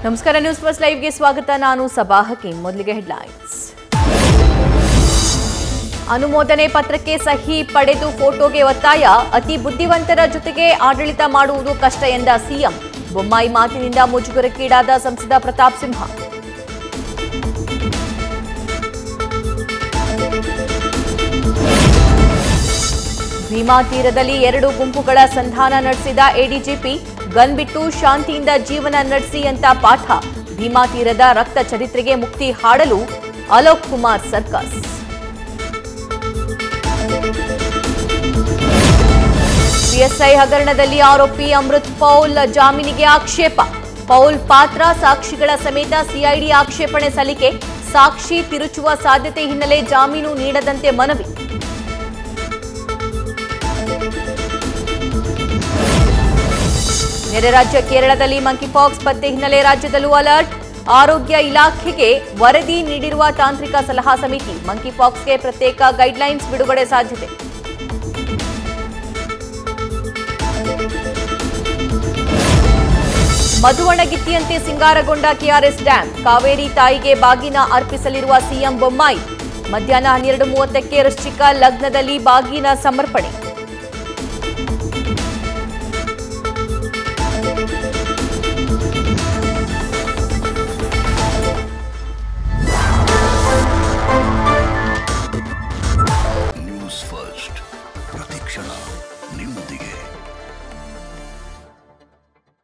ನಮಸ್ಕಾರ news plus ಲೈವ್ಗೆ ಸ್ವಾಗತ ನಾನು ಸಬಾ ಹಕೀಂ ಮೊದಲಿಗೆ ಹೆಡ್ಲೈನ್ಸ್ ಅನುಮೋದನೆ ಪತ್ರಕ್ಕೆ ಸಹಿ ಪಡೆದು ಫೋಟೋಗೆ ಒತ್ತಾಯ ಅತಿ ಬುದ್ಧಿವಂತರ ಜೊತೆಗೆ ಆಡಳಿತ ಮಾಡುವುದು ಕಷ್ಟ ಎಂದ ಸಿಎಂ ಬೊಮ್ಮಾಯಿ ಮಾತಿನಿಂದ ಮುಜುಗರಕ್ಕೀಡಾದ ಸಂಸದ ಪ್ರತಾಪ್ ಸಿಂಹ ಭೀಮಾ ತೀರದಲ್ಲಿ ಎರಡು ಗುಂಪುಗಳ ಸಂಧಾನ ನಡೆಸಿದ ಎಡಿಜಿಪಿ ಗನ್ ಬಿಟ್ಟು ಶಾಂತಿಯಿಂದ ಜೀವನ ನಡೆಸಿ ಅಂತ ಪಾಠ ಭೀಮಾ ತೀರದ ರಕ್ತ ಚರಿತ್ರೆಗೆ ಮುಕ್ತಿ ಹಾಡಲು ಅಲೋಕ್ ಕುಮಾರ್ ಸರ್ಕಸ್ ಪಿಎಸ್ಐ ಹಗರಣದಲ್ಲಿ ಆರೋಪಿ ಅಮೃತ್ ಪೌಲ್ ಜಾಮೀನಿಗೆ ಆಕ್ಷೇಪ ಪೌಲ್ ಪಾತ್ರ ಸಾಕ್ಷಿಗಳ ಸಮೇತ ಸಿಐಡಿ ಆಕ್ಷೇಪಣೆ ಸಲ್ಲಿಕೆ ಸಾಕ್ಷಿ ತಿರುಚುವ ಸಾಧ್ಯತೆ ಹಿನ್ನೆಲೆ ಜಾಮೀನು ನೀಡದಂತೆ ಮನವಿ ನೆರೆ ರಾಜ್ಯ ಕೇರಳದಲ್ಲಿ ಮಂಕಿಪಾಕ್ಸ್ ಪತ್ತೆ ಹಿನ್ನೆಲೆ ರಾಜ್ಯದಲ್ಲೂ ಅಲರ್ಟ್ ಆರೋಗ್ಯ ಇಲಾಖೆಗೆ ವರದಿ ನೀಡಿರುವ ತಾಂತ್ರಿಕ ಸಲಹಾ ಸಮಿತಿ ಮಂಕಿಪಾಕ್ಸ್ಗೆ ಪ್ರತ್ಯೇಕ ಗೈಡ್ಲೈನ್ಸ್ ಬಿಡುಗಡೆ ಸಾಧ್ಯತೆ ಮಧುವಣಗಿತ್ತಿಯಂತೆ ಸಿಂಗಾರಗೊಂಡ ಕೆಆರ್ಎಸ್ ಡ್ಯಾಂ ಕಾವೇರಿ ತಾಯಿಗೆ ಬಾಗಿನ ಅರ್ಪಿಸಲಿರುವ ಸಿಎಂ ಬೊಮ್ಮಾಯಿ ಮಧ್ಯಾಹ್ನ ಹನ್ನೆರಡು ಮೂವತ್ತಕ್ಕೆ ವೃಶ್ಚಿಕ ಲಗ್ನದಲ್ಲಿ ಬಾಗಿನ ಸಮರ್ಪಣೆ